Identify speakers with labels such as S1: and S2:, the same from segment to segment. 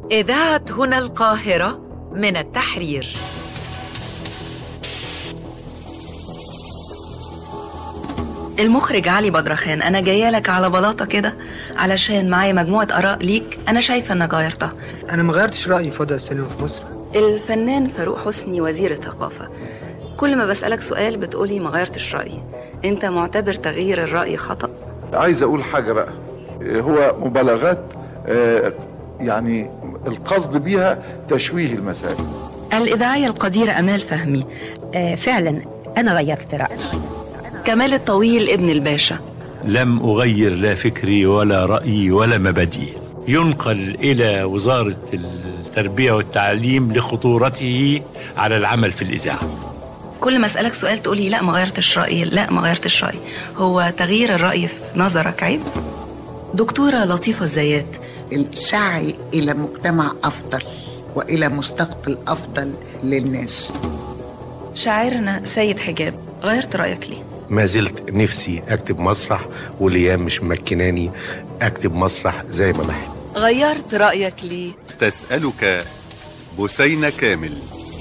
S1: إذاعة هنا القاهرة من التحرير
S2: المخرج علي بدرخان انا جايه لك على بلاطه كده علشان معايا مجموعه اراء ليك انا شايفه انك غيرتها
S3: انا ما غيرتش رايي في وضع السينما في مصر
S2: الفنان فاروق حسني وزير الثقافه كل ما بسالك سؤال بتقولي ما غيرتش رايي انت معتبر تغيير الراي خطا
S4: عايز اقول حاجه بقى هو مبالغات آه، يعني القصد بيها تشويه المسائل
S2: الاذاعيه القديره امال فهمي
S5: آه فعلا أنا غيرت رأيي
S2: كمال الطويل ابن الباشا
S6: لم أغير لا فكري ولا رأيي ولا مبادئي ينقل إلى وزارة التربية والتعليم لخطورته على العمل في الإذاعة
S2: كل ما اسالك سؤال تقولي لا ما غيرتش رايي لا ما غيرتش رايي هو تغيير الراي في نظرك عيب دكتوره لطيفه الزيات
S7: السعي إلى مجتمع أفضل وإلى مستقبل أفضل للناس
S2: شاعرنا سيد حجاب غيرت رايك ليه
S8: ما زلت نفسي اكتب مسرح والايام مش مكناني اكتب مسرح زي ما بحب
S1: غيرت رأيك ليه؟
S9: تسألك بثينة كامل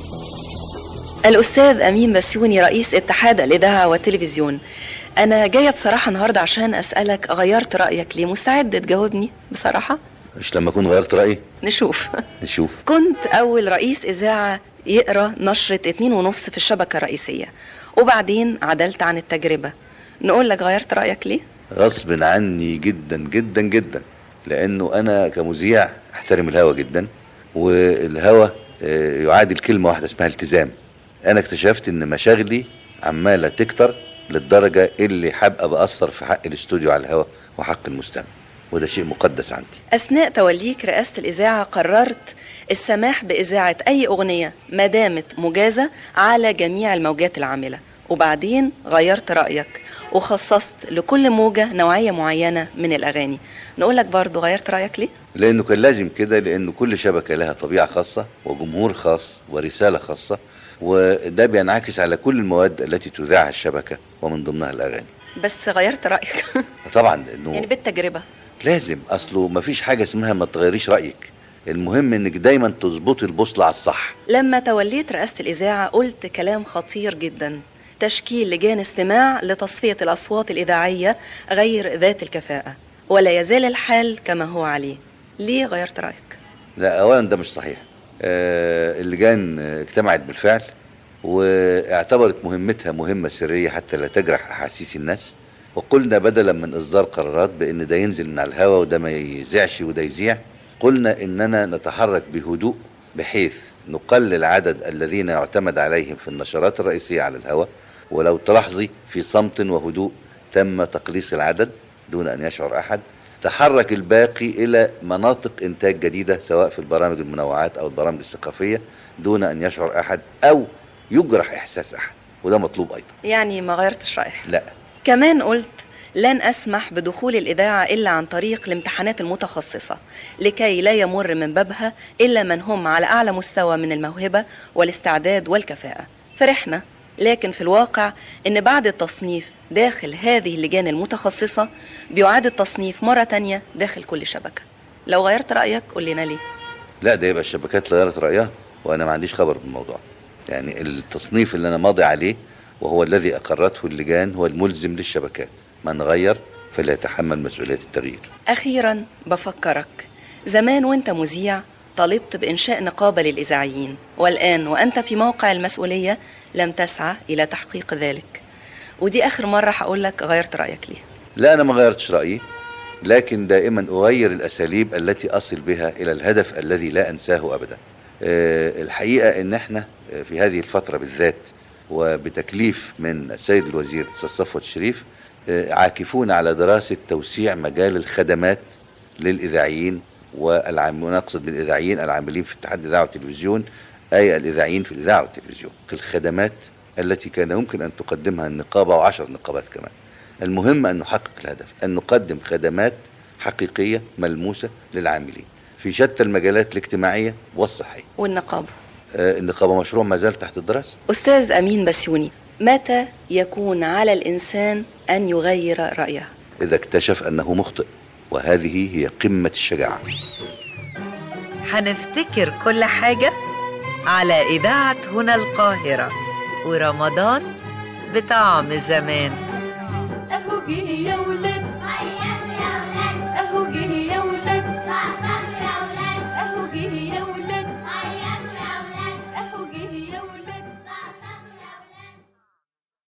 S2: الأستاذ أمين بسيوني رئيس اتحاد الإذاعة والتلفزيون أنا جاية بصراحة النهاردة عشان أسألك غيرت رأيك ليه مستعد تجاوبني بصراحة
S10: مش لما اكون غيرت رايي
S2: نشوف
S10: نشوف
S2: كنت أول رئيس إذاعة يقرأ نشرة اتنين ونص في الشبكة الرئيسية وبعدين عدلت عن التجربة نقول لك غيرت رأيك ليه؟
S10: غصب عني جدا جدا جدا لانه انا كمذيع احترم الهوى جدا والهوى آه، يعادل كلمه واحده اسمها التزام انا اكتشفت ان مشاغلي عماله تكتر للدرجه اللي هبقى باثر في حق الاستوديو على الهوى وحق المستمع وده شيء مقدس عندي
S2: أثناء توليك رئاسة الإذاعة قررت السماح بإذاعة أي أغنية ما دامت مجازة على جميع الموجات العاملة وبعدين غيرت رأيك وخصصت لكل موجة نوعية معينة من الأغاني نقول لك برضو غيرت رأيك ليه؟
S10: لانه كان لازم كده لانه كل شبكه لها طبيعه خاصه وجمهور خاص ورساله خاصه وده بينعكس على كل المواد التي تذاعها الشبكه ومن ضمنها الاغاني
S2: بس غيرت رأيك
S10: طبعا انه
S2: يعني بالتجربة
S10: لازم اصله مفيش حاجه اسمها ما تغيريش رايك المهم انك دايما تظبطي البوصله على الصح
S2: لما توليت رئاسة الإذاعة قلت كلام خطير جدا تشكيل لجان استماع لتصفية الأصوات الإذاعية غير ذات الكفاءة ولا يزال الحال كما هو عليه ليه غيرت رأيك؟
S10: لا اولا ده مش صحيح آه اللجان آه، اجتمعت بالفعل واعتبرت مهمتها مهمه سريه حتى لا تجرح احاسيس الناس وقلنا بدلا من اصدار قرارات بان ده ينزل من على الهواء وده ما يذيعش وده يذيع قلنا اننا نتحرك بهدوء بحيث نقلل عدد الذين يعتمد عليهم في النشرات الرئيسيه على الهواء ولو تلاحظي في صمت وهدوء تم تقليص العدد دون ان يشعر احد تحرك الباقي الى مناطق انتاج جديده سواء في البرامج المنوعات او البرامج الثقافيه دون ان يشعر احد او يجرح احساس احد وده مطلوب ايضا
S2: يعني ما غيرتش رأيك
S10: لا
S2: كمان قلت لن أسمح بدخول الإذاعة إلا عن طريق الامتحانات المتخصصة لكي لا يمر من بابها إلا من هم على أعلى مستوى من الموهبة والاستعداد والكفاءة فرحنا لكن في الواقع إن بعد التصنيف داخل هذه اللجان المتخصصة بيعاد التصنيف مرة تانية داخل كل شبكة لو غيرت رأيك قول لنا ليه
S10: لا ده يبقى الشبكات اللي غيرت رايها وانا ما عنديش خبر بالموضوع يعني التصنيف اللي انا ماضي عليه وهو الذي اقرته اللجان هو الملزم للشبكات من غير فليتحمل مسؤوليه التغيير
S2: أخيرا بفكرك زمان وانت مذيع طالبت بإنشاء نقابة للإذاعيين والآن وأنت في موقع المسؤولية لم تسعى إلى تحقيق ذلك ودي آخر مرة هقول لك غيرت رأيك ليه
S10: لا انا ما غيرتش رايي لكن دائما اغير الاساليب التي اصل بها الى الهدف الذي لا انساه ابدا آه، الحقيقه ان احنا آه، في هذه الفتره بالذات وبتكليف من السيد الوزير الاستاذ صفوت الشريف آه، عاكفون على دراسه توسيع مجال الخدمات للاذاعيين والعام ونقصد بالاذاعيين العاملين في اتحاد الاذاعه والتلفزيون اي الاذاعيين في الاذاعه والتلفزيون الخدمات التي كان يمكن ان تقدمها النقابه وعشر نقابات كمان المهم ان نحقق الهدف ان نقدم خدمات حقيقيه ملموسه للعاملين في شتى المجالات الاجتماعيه والصحيه
S2: والنقابة
S10: آه، النقابه مشروع ما زال تحت الدراسه
S2: أستاذ أمين بسيوني متى يكون على الإنسان أن يغير رأيه
S10: اذا اكتشف انه مخطئ وهذه هي قمه الشجاعه
S1: هنفتكر كل حاجة على إذاعة هنا القاهرة ورمضان بطعم زمان
S11: اهو جه يا ولاد